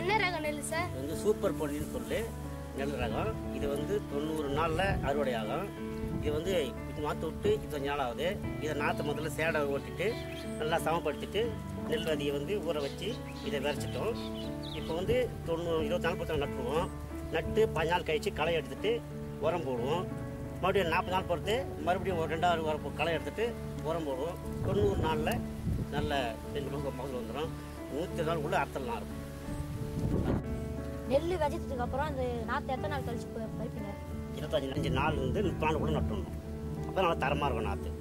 என்ன ரக நெல் சார் இது வந்து சூப்பர் பொன்னின்னு சொல்லி நெல் ரகம் இது வந்து தொண்ணூறு நாளில் அறுவடை ஆகும் இது வந்து இது மாற்று விட்டு இருபத்தஞ்சு நாள் ஆகுது இதை நாற்றை முதல்ல சேடை ஓட்டிட்டு நல்லா சமப்படுத்திட்டு நெல் விதையை வந்து ஊற வச்சு இதை விதைச்சிட்டோம் இப்போ வந்து தொண்ணூறு இருபத்தி நாள் பொறுத்த நட்டுருவோம் நட்டு பதினஞ்சு நாள் கழிச்சு களை எடுத்துட்டு உரம் போடுவோம் மறுபடியும் நாற்பது நாள் பொறுத்து மறுபடியும் ஒரு ரெண்டாவது உரம் போ- களை எடுத்துட்டு உரம் போடுவோம் தொண்ணூறு நாளில் நல்ல நெல் மகசூல் வந்துடும் நூற்றி நாளுக்குள்ளே அறுத்தலாம் இருக்கும் நெல் விதைச்சதுக்கு அப்புறம் அந்த நாற்று எத்தனை நாள் கழிச்சு ப- பறிப்பீங்க இருபத்தஞ்சு அஞ்சு நாள் வந்து முப்பது நாள் கூட நட்டுடணும் அப்போ நல்லா தரமாக இருக்கும் நாற்று